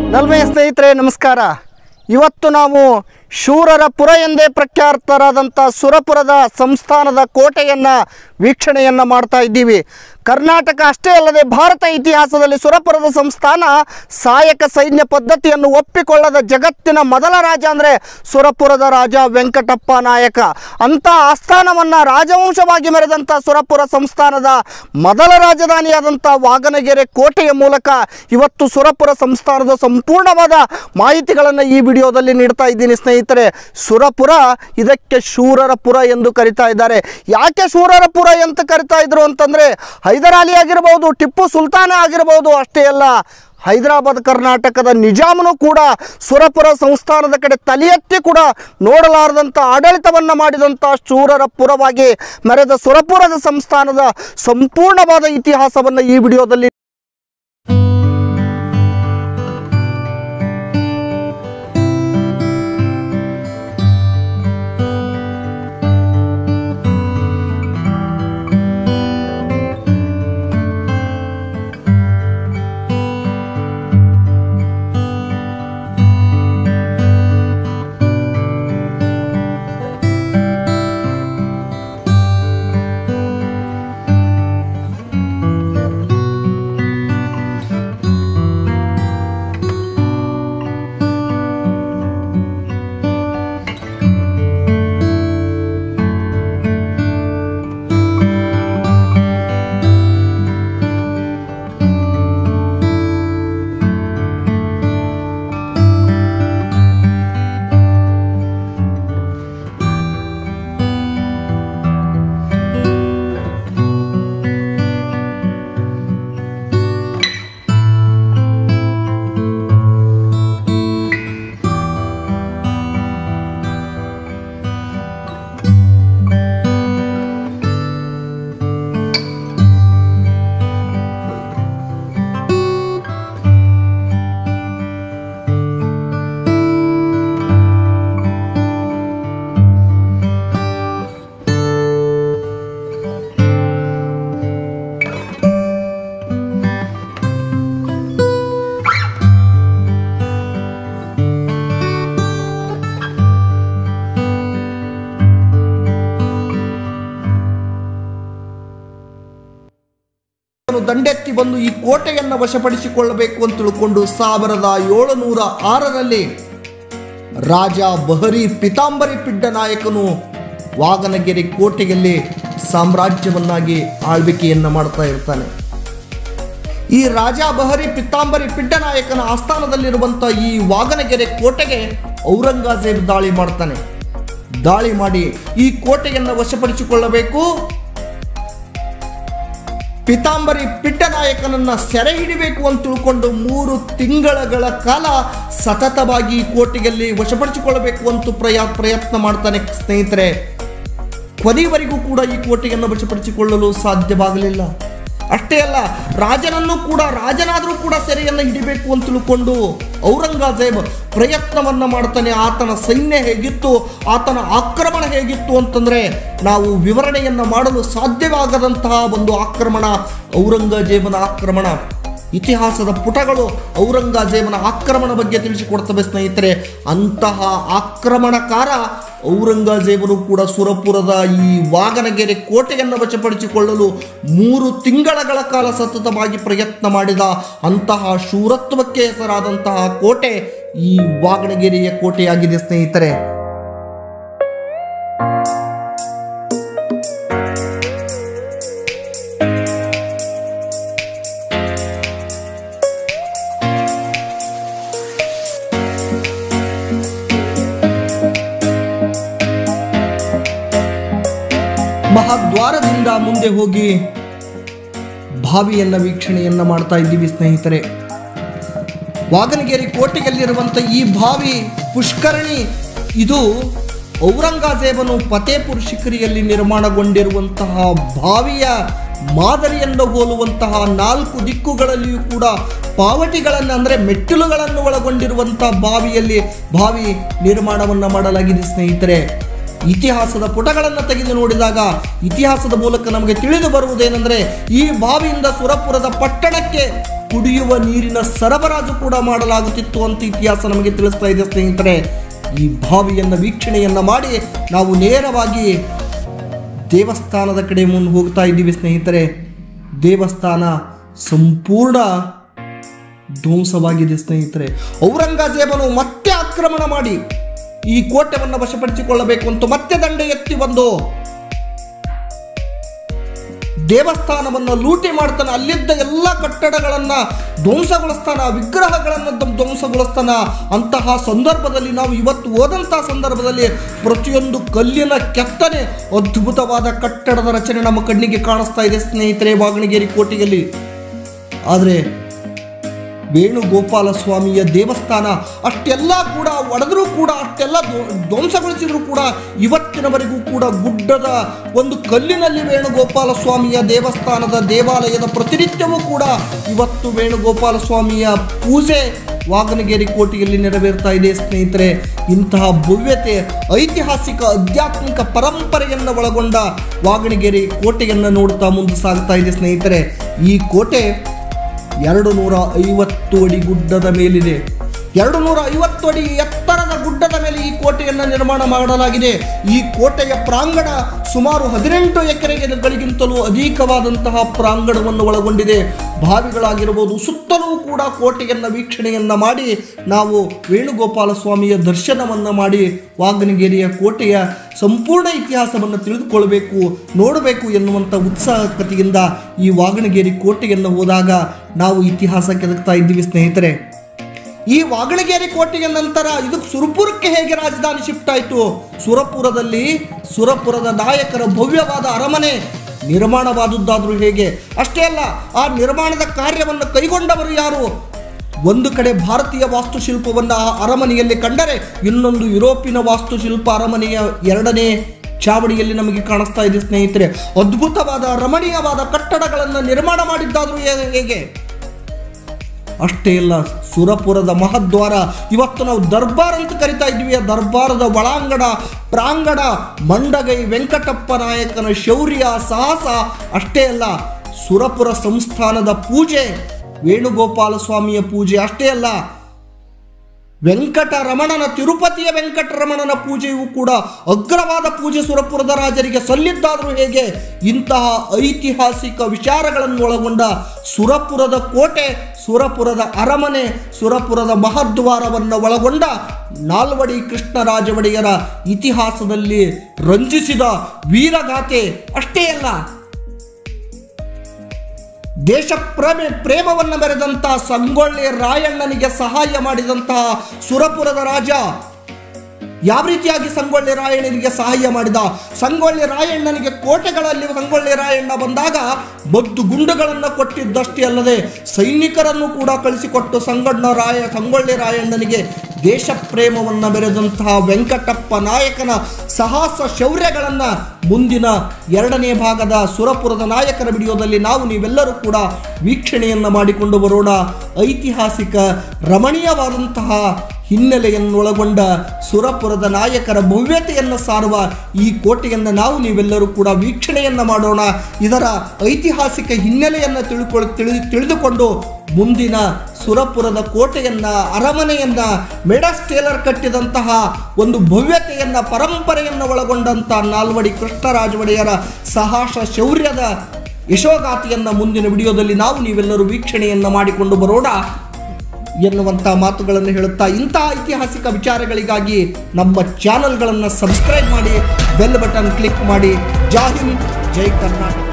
ನಲ್ಮೆಯ ಸ್ನೇಹಿತರೆ ನಮಸ್ಕಾರ ಇವತ್ತು ನಾವು ಶೂರರ ಪುರ ಎಂದೇ ಪ್ರಖ್ಯಾತರಾದಂಥ ಸುರಪುರದ ಸಂಸ್ಥಾನದ ಕೋಟೆಯನ್ನು ವೀಕ್ಷಣೆಯನ್ನು ಮಾಡ್ತಾ ಇದ್ದೀವಿ ಕರ್ನಾಟಕ ಅಷ್ಟೇ ಅಲ್ಲದೆ ಭಾರತ ಇತಿಹಾಸದಲ್ಲಿ ಸುರಪುರದ ಸಂಸ್ಥಾನ ಸಾಯಕ ಸೈನ್ಯ ಪದ್ಧತಿಯನ್ನು ಒಪ್ಪಿಕೊಳ್ಳದ ಜಗತ್ತಿನ ಮೊದಲ ರಾಜ ಅಂದರೆ ಸುರಪುರದ ರಾಜ ವೆಂಕಟಪ್ಪ ನಾಯಕ ಅಂಥ ಆಸ್ಥಾನವನ್ನು ರಾಜವಂಶವಾಗಿ ಮೆರೆದಂಥ ಸುರಪುರ ಸಂಸ್ಥಾನದ ಮೊದಲ ರಾಜಧಾನಿಯಾದಂಥ ವಾಗನಗೆರೆ ಕೋಟೆಯ ಮೂಲಕ ಇವತ್ತು ಸುರಪುರ ಸಂಸ್ಥಾನದ ಸಂಪೂರ್ಣವಾದ ಮಾಹಿತಿಗಳನ್ನು ಈ ವಿಡಿಯೋದಲ್ಲಿ ನೀಡ್ತಾ ಇದ್ದೀನಿ ಸ್ನೇಹಿತರೆ ಸುರಪುರ ಇದಕ್ಕೆ ಶೂರರ ಪುರ ಎಂದು ಕರಿತಾ ಇದ್ದಾರೆ ಯಾಕೆ ಶೂರರ ಪುರ ಅಂತ ಕರಿತಾ ಇದ್ರು ಅಂತಂದರೆ ಹೈದರಾಲಿ ಆಗಿರ್ಬೋದು ಟಿಪ್ಪು ಸುಲ್ತಾನ ಆಗಿರ್ಬೋದು ಅಷ್ಟೇ ಅಲ್ಲ ಹೈದರಾಬಾದ್ ಕರ್ನಾಟಕದ ನಿಜಾಮನು ಕೂಡ ಸುರಪುರ ಸಂಸ್ಥಾನದ ಕಡೆ ತಲೆ ಎತ್ತಿ ಕೂಡ ನೋಡಲಾರದಂಥ ಆಡಳಿತವನ್ನು ಮಾಡಿದಂಥ ಶೂರರ ಪುರವಾಗಿ ಮೆರೆದ ಸುರಪುರದ ಸಂಸ್ಥಾನದ ಸಂಪೂರ್ಣವಾದ ಇತಿಹಾಸವನ್ನು ಈ ವಿಡಿಯೋದಲ್ಲಿ ಅವನು ದಂಡೆತ್ತಿ ಬಂದು ಈ ಕೋಟೆಯನ್ನು ವಶಪಡಿಸಿಕೊಳ್ಳಬೇಕು ಅಂತ ತಿಳ್ಕೊಂಡು ಸಾವಿರದ ಏಳುನೂರ ಆರರಲ್ಲಿ ರಾಜ ಬಹರಿ ಪಿತಾಂಬರಿ ಪಿಡ್ಡ ನಾಯಕನು ವಾಗನಗೆರೆ ಕೋಟೆಯಲ್ಲಿ ಸಾಮ್ರಾಜ್ಯವನ್ನಾಗಿ ಆಳ್ವಿಕೆಯನ್ನು ಮಾಡ್ತಾ ಇರ್ತಾನೆ ಈ ರಾಜ ಬಹರಿ ಪಿತ್ತಾಂಬರಿ ಪಿಡ್ಡ ನಾಯಕನ ಆಸ್ಥಾನದಲ್ಲಿರುವಂಥ ಈ ವಾಗನಗೆರೆ ಕೋಟೆಗೆ ಔರಂಗಜೇಬ್ ದಾಳಿ ಮಾಡ್ತಾನೆ ದಾಳಿ ಮಾಡಿ ಈ ಕೋಟೆಯನ್ನು ವಶಪಡಿಸಿಕೊಳ್ಳಬೇಕು ಪಿತಾಂಬರಿ ಪಿಟ್ಟ ನಾಯಕನನ್ನ ಸೆರೆ ಹಿಡಿಬೇಕು ಅಂತ ತಿಳ್ಕೊಂಡು ಮೂರು ತಿಂಗಳಗಳ ಕಾಲ ಸತತವಾಗಿ ಈ ಕೋಟೆಯಲ್ಲಿ ವಶಪಡಿಸಿಕೊಳ್ಳಬೇಕು ಅಂತ ಪ್ರಯ ಪ್ರಯತ್ನ ಮಾಡ್ತಾನೆ ಸ್ನೇಹಿತರೆ ಕೊನೆಯವರೆಗೂ ಕೂಡ ಈ ಕೋಟೆಯನ್ನು ವಶಪಡಿಸಿಕೊಳ್ಳಲು ಸಾಧ್ಯವಾಗಲಿಲ್ಲ ಅಷ್ಟೇ ಅಲ್ಲ ರಾಜನನ್ನು ಕೂಡ ರಾಜನಾದರೂ ಕೂಡ ಸೆರೆಯನ್ನು ಹಿಡಿಬೇಕು ಅಂತ ತಿಳ್ಕೊಂಡು ಔರಂಗಜೇಬ್ ಪ್ರಯತ್ನವನ್ನ ಮಾಡ್ತಾನೆ ಆತನ ಸೈನ್ಯ ಹೇಗಿತ್ತು ಆತನ ಆಕ್ರಮಣ ಹೇಗಿತ್ತು ಅಂತಂದ್ರೆ ನಾವು ವಿವರಣೆಯನ್ನ ಮಾಡಲು ಸಾಧ್ಯವಾಗದಂತಹ ಒಂದು ಆಕ್ರಮಣ ಔರಂಗಜೇಬನ ಆಕ್ರಮಣ ಇತಿಹಾಸದ ಪುಟಗಳು ಔರಂಗಜೇಬನ ಆಕ್ರಮಣ ಬಗ್ಗೆ ತಿಳಿಸಿಕೊಡ್ತವೆ ಸ್ನೇಹಿತರೆ ಅಂತಹ ಆಕ್ರಮಣಕಾರ ಔರಂಗಜೇಬನು ಕೂಡ ಸುರಪುರದ ಈ ವಾಗನಗೆರೆ ಕೋಟೆಯನ್ನು ವಶಪಡಿಸಿಕೊಳ್ಳಲು ಮೂರು ತಿಂಗಳಗಳ ಕಾಲ ಸತತವಾಗಿ ಪ್ರಯತ್ನ ಮಾಡಿದ ಅಂತಹ ಶೂರತ್ವಕ್ಕೆ ಹೆಸರಾದಂತಹ ಕೋಟೆ ಈ ವಾಗಣಗೆರೆಯ ಕೋಟೆಯಾಗಿದೆ ಸ್ನೇಹಿತರೆ ಮಹಾದ್ವಾರದಿಂದ ಮುಂದೆ ಹೋಗಿ ಬಾವಿಯನ್ನ ವೀಕ್ಷಣೆಯನ್ನ ಮಾಡ್ತಾ ಇದ್ದೀವಿ ಸ್ನೇಹಿತರೆ ವಾಗನಗೇರಿ ಕೋಟೆಯಲ್ಲಿರುವಂಥ ಈ ಬಾವಿ ಪುಷ್ಕರಣಿ ಇದು ಔರಂಗಜೇಬನು ಫತೇಪುರ್ ಶಿಖರಿಯಲ್ಲಿ ನಿರ್ಮಾಣಗೊಂಡಿರುವಂತಹ ಬಾವಿಯ ಮಾದರಿಯನ್ನು ಹೋಲುವಂತಹ ನಾಲ್ಕು ದಿಕ್ಕುಗಳಲ್ಲಿಯೂ ಕೂಡ ಪಾವಟಿಗಳನ್ನು ಅಂದರೆ ಮೆಟ್ಟಿಲುಗಳನ್ನು ಒಳಗೊಂಡಿರುವಂಥ ಬಾವಿಯಲ್ಲಿ ಬಾವಿ ನಿರ್ಮಾಣವನ್ನು ಮಾಡಲಾಗಿದೆ ಸ್ನೇಹಿತರೆ ಇತಿಹಾಸದ ಪುಟಗಳನ್ನು ತೆಗೆದು ನೋಡಿದಾಗ ಇತಿಹಾಸದ ಮೂಲಕ ನಮಗೆ ತಿಳಿದು ಬರುವುದೇನೆಂದರೆ ಈ ಬಾವಿಯಿಂದ ಸುರಪುರದ ಪಟ್ಟಣಕ್ಕೆ ಕುಡಿಯುವ ನೀರಿನ ಸರಬರಾಜು ಕೂಡ ಮಾಡಲಾಗುತ್ತಿತ್ತು ಅಂತ ಇತಿಹಾಸ ನಮಗೆ ತಿಳಿಸ್ತಾ ಇದೆ ಸ್ನೇಹಿತರೆ ಈ ಬಾವಿಯನ್ನು ವೀಕ್ಷಣೆಯನ್ನ ಮಾಡಿ ನಾವು ನೇರವಾಗಿ ದೇವಸ್ಥಾನದ ಕಡೆ ಮುಂದೆ ಹೋಗ್ತಾ ಇದ್ದೀವಿ ಸ್ನೇಹಿತರೆ ದೇವಸ್ಥಾನ ಸಂಪೂರ್ಣ ಧ್ವಂಸವಾಗಿದೆ ಸ್ನೇಹಿತರೆ ಔರಂಗಜೇಬನು ಮತ್ತೆ ಆಕ್ರಮಣ ಮಾಡಿ ಈ ಕೋಟೆಯನ್ನು ವಶಪಡಿಸಿಕೊಳ್ಳಬೇಕು ಅಂತ ಮತ್ತೆ ದಂಡೆ ಎತ್ತಿ ಬಂದು ದೇವಸ್ಥಾನವನ್ನು ಲೂಟಿ ಮಾಡ್ತಾನೆ ಅಲ್ಲಿದ್ದ ಎಲ್ಲ ಕಟ್ಟಡಗಳನ್ನ ಧ್ವಂಸಗೊಳಿಸ್ತಾನ ವಿಗ್ರಹಗಳನ್ನು ಧ್ವ- ಧ್ವಂಸಗೊಳಿಸ್ತಾನ ಅಂತಹ ಸಂದರ್ಭದಲ್ಲಿ ನಾವು ಇವತ್ತು ಹೋದಂತಹ ಸಂದರ್ಭದಲ್ಲಿ ಪ್ರತಿಯೊಂದು ಕಲ್ಲಿನ ಕೆತ್ತನೆ ಅದ್ಭುತವಾದ ಕಟ್ಟಡದ ರಚನೆ ನಮ್ಮ ಕಣ್ಣಿಗೆ ಕಾಣಿಸ್ತಾ ಇದೆ ಸ್ನೇಹಿತರೆ ವಾಗಣಗೇರಿ ಕೋಟೆಯಲ್ಲಿ ಆದರೆ ವೇಣುಗೋಪಾಲ ಸ್ವಾಮಿಯ ದೇವಸ್ಥಾನ ಅಷ್ಟೆಲ್ಲ ಕೂಡ ಒಡೆದರೂ ಕೂಡ ಅಷ್ಟೆಲ್ಲ ಧ್ವ- ಧ್ವಂಸಗೊಳಿಸಿದ್ರು ಕೂಡ ಇವತ್ತಿನವರೆಗೂ ಕೂಡ ಗುಡ್ಡದ ಒಂದು ಕಲ್ಲಿನಲ್ಲಿ ವೇಣುಗೋಪಾಲ ಸ್ವಾಮಿಯ ದೇವಸ್ಥಾನದ ದೇವಾಲಯದ ಪ್ರತಿನಿತ್ಯವೂ ಕೂಡ ಇವತ್ತು ವೇಣುಗೋಪಾಲ ಸ್ವಾಮಿಯ ಪೂಜೆ ವಾಗನಗೇರಿ ಕೋಟೆಯಲ್ಲಿ ನೆರವೇರ್ತಾ ಇದೆ ಸ್ನೇಹಿತರೆ ಇಂತಹ ಭವ್ಯತೆ ಐತಿಹಾಸಿಕ ಆಧ್ಯಾತ್ಮಿಕ ಪರಂಪರೆಯನ್ನು ಒಳಗೊಂಡ ವಾಗಣಗೇರಿ ಕೋಟೆಯನ್ನು ನೋಡ್ತಾ ಮುಂದೆ ಸಾಗ್ತಾ ಇದೆ ಸ್ನೇಹಿತರೆ ಈ ಕೋಟೆ ಎರಡು ನೂರ ಐವತ್ತು ಅಡಿ ಗುಡ್ಡದ ಮೇಲಿದೆ ಎರಡು ನೂರ ಐವತ್ತು ಅಡಿ ಎತ್ತರದ ಗುಡ್ಡದ ಮೇಲೆ ಈ ಕೋಟೆಯನ್ನು ನಿರ್ಮಾಣ ಮಾಡಲಾಗಿದೆ ಈ ಕೋಟೆಯ ಪ್ರಾಂಗಣ ಸುಮಾರು ಹದಿನೆಂಟು ಎಕರೆಗಳಿಗಿಂತಲೂ ಅಧಿಕವಾದಂತಹ ಪ್ರಾಂಗಣವನ್ನು ಒಳಗೊಂಡಿದೆ ಬಾವಿಗಳಾಗಿರಬಹುದು ಸುತ್ತಲೂ ಕೂಡ ಕೋಟೆಯನ್ನು ವೀಕ್ಷಣೆಯನ್ನ ಮಾಡಿ ನಾವು ವೇಣುಗೋಪಾಲ ಸ್ವಾಮಿಯ ದರ್ಶನವನ್ನು ಮಾಡಿ ವಾಗನಗೇರಿಯ ಕೋಟೆಯ ಸಂಪೂರ್ಣ ಇತಿಹಾಸವನ್ನು ತಿಳಿದುಕೊಳ್ಬೇಕು ನೋಡಬೇಕು ಎನ್ನುವಂಥ ಉತ್ಸಾಹಕತೆಯಿಂದ ಈ ವಾಗಣಗೇರಿ ಕೋಟೆಯನ್ನು ಹೋದಾಗ ನಾವು ಇತಿಹಾಸ ಕೆದಕ್ತಾ ಇದ್ದೀವಿ ಸ್ನೇಹಿತರೆ ಈ ವಾಗಣಗೇರಿ ಕೋಟೆಯ ನಂತರ ಇದು ಸುರಪುರಕ್ಕೆ ಹೇಗೆ ರಾಜಧಾನಿ ಶಿಫ್ಟ್ ಆಯಿತು ಸುರಪುರದಲ್ಲಿ ಸುರಪುರದ ನಾಯಕರ ಭವ್ಯವಾದ ಅರಮನೆ ನಿರ್ಮಾಣವಾದದ್ದಾದರೂ ಹೇಗೆ ಅಷ್ಟೇ ಅಲ್ಲ ಆ ನಿರ್ಮಾಣದ ಕಾರ್ಯವನ್ನು ಕೈಗೊಂಡವರು ಯಾರು ಒಂದು ಕಡೆ ಭಾರತೀಯ ವಾಸ್ತುಶಿಲ್ಪವನ್ನು ಆ ಅರಮನೆಯಲ್ಲಿ ಕಂಡರೆ ಇನ್ನೊಂದು ಯುರೋಪಿನ ವಾಸ್ತುಶಿಲ್ಪ ಅರಮನೆಯ ಎರಡನೇ ಚಾವಡಿಯಲ್ಲಿ ನಮಗೆ ಕಾಣಿಸ್ತಾ ಇದೆ ಸ್ನೇಹಿತರೆ ಅದ್ಭುತವಾದ ರಮಣೀಯವಾದ ಕಟ್ಟಡಗಳನ್ನು ನಿರ್ಮಾಣ ಮಾಡಿದ್ದಾದರೂ ಹೇ- ಹೇಗೆ ಅಷ್ಟೇ ಇಲ್ಲ ಸುರಪುರದ ಮಹದ್ವಾರ ಇವತ್ತು ನಾವು ದರ್ಬಾರ್ ಅಂತ ಕರಿತಾ ಇದ್ವಿ ಆ ದರ್ಬಾರದ ಒಳಾಂಗಣ ಪ್ರಾಂಗಣ ಮಂಡಗೈ ವೆಂಕಟಪ್ಪ ನಾಯಕನ ಶೌರ್ಯ ಸಾಹಸ ಅಷ್ಟೇ ಅಲ್ಲ ಸುರಪುರ ಸಂಸ್ಥಾನದ ಪೂಜೆ ವೇಣುಗೋಪಾಲ ಸ್ವಾಮಿಯ ಪೂಜೆ ಅಷ್ಟೇ ಅಲ್ಲ ವೆಂಕಟರಮಣನ ತಿರುಪತಿಯ ವೆಂಕಟರಮಣನ ಪೂಜೆಯೂ ಕೂಡ ಅಗ್ರವಾದ ಪೂಜೆ ಸುರಪುರದ ರಾಜರಿಗೆ ಸಲ್ಲಿದ್ದಾದರೂ ಹೇಗೆ ಇಂತಹ ಐತಿಹಾಸಿಕ ವಿಚಾರಗಳನ್ನು ಒಳಗೊಂಡ ಸುರಪುರದ ಕೋಟೆ ಸುರಪುರದ ಅರಮನೆ ಸುರಪುರದ ಮಹದ್ವಾರವನ್ನು ಒಳಗೊಂಡ ನಾಲ್ವಡಿ ಕೃಷ್ಣರಾಜ ಒಡೆಯರ ಇತಿಹಾಸದಲ್ಲಿ ರಂಜಿಸಿದ ವೀರಗಾಥೆ ಅಷ್ಟೇ ಅಲ್ಲ ದೇಶ ಪ್ರೇಮ ಪ್ರೇಮವನ್ನು ಮೆರೆದಂತಹ ಸಂಗೊಳ್ಳಿ ರಾಯಣ್ಣನಿಗೆ ಸಹಾಯ ಮಾಡಿದಂತಹ ಸುರಪುರದ ರಾಜ ಯಾವ ರೀತಿಯಾಗಿ ಸಂಗೊಳ್ಳಿ ರಾಯಣ್ಣನಿಗೆ ಸಹಾಯ ಮಾಡಿದ ಸಂಗೊಳ್ಳಿ ರಾಯಣ್ಣನಿಗೆ ಕೋಟೆಗಳಲ್ಲಿ ಸಂಗೊಳ್ಳಿ ರಾಯಣ್ಣ ಬಂದಾಗ ಮದ್ದು ಗುಂಡುಗಳನ್ನು ಕೊಟ್ಟಿದ್ದಷ್ಟೇ ಅಲ್ಲದೆ ಸೈನಿಕರನ್ನು ಕೂಡ ಕಳಿಸಿಕೊಟ್ಟು ಸಂಗಣ್ಣ ರಾಯ ಸಂಗೊಳ್ಳಿ ರಾಯಣ್ಣನಿಗೆ ದೇಶ ಪ್ರೇಮವನ್ನು ಮೆರೆದಂತಹ ವೆಂಕಟಪ್ಪ ನಾಯಕನ ಸಾಹಸ ಶೌರ್ಯಗಳನ್ನು ಮುಂದಿನ ಎರಡನೇ ಭಾಗದ ಸುರಪುರದ ನಾಯಕರ ವಿಡಿಯೋದಲ್ಲಿ ನಾವು ನೀವೆಲ್ಲರೂ ಕೂಡ ವೀಕ್ಷಣೆಯನ್ನು ಮಾಡಿಕೊಂಡು ಬರೋಣ ಐತಿಹಾಸಿಕ ರಮಣೀಯವಾದಂತಹ ಹಿನ್ನೆಲೆಯನ್ನೊಳಗೊಂಡ ಸುರಪುರದ ನಾಯಕರ ಭವ್ಯತೆಯನ್ನು ಸಾರುವ ಈ ಕೋಟೆಯನ್ನು ನಾವು ನೀವೆಲ್ಲರೂ ಕೂಡ ವೀಕ್ಷಣೆಯನ್ನು ಮಾಡೋಣ ಇದರ ಐತಿಹಾಸಿಕ ಹಿನ್ನೆಲೆಯನ್ನು ತಿಳ್ಕೊಳ್ಳ ತಿಳಿ ತಿಳಿದುಕೊಂಡು ಮುಂದಿನ ಸುರಪುರದ ಕೋಟೆಯನ್ನ ಅರಮನೆಯನ್ನ ಮೆಡಸ್ ಟೇಲರ್ ಕಟ್ಟಿದಂತಹ ಒಂದು ಭವ್ಯತೆಯನ್ನ ಪರಂಪರೆಯನ್ನು ಒಳಗೊಂಡಂತ ನಾಲ್ವಡಿ ಕೃಷ್ಣರಾಜ ಒಡೆಯರ ಸಾಹಸ ಶೌರ್ಯದ ಯಶೋಗಾಥೆಯನ್ನ ಮುಂದಿನ ವಿಡಿಯೋದಲ್ಲಿ ನಾವು ನೀವೆಲ್ಲರೂ ವೀಕ್ಷಣೆಯನ್ನ ಮಾಡಿಕೊಂಡು ಬರೋಣ ಎನ್ನುವಂಥ ಮಾತುಗಳನ್ನು ಹೇಳುತ್ತಾ ಇಂತಹ ಐತಿಹಾಸಿಕ ವಿಚಾರಗಳಿಗಾಗಿ ನಮ್ಮ ಚಾನಲ್ಗಳನ್ನು ಸಬ್ಸ್ಕ್ರೈಬ್ ಮಾಡಿ ಬೆಲ್ ಬಟನ್ ಕ್ಲಿಕ್ ಮಾಡಿ ಜೈ ಹಿಂದ್ ಜೈ ಕರ್ನಾಟಕ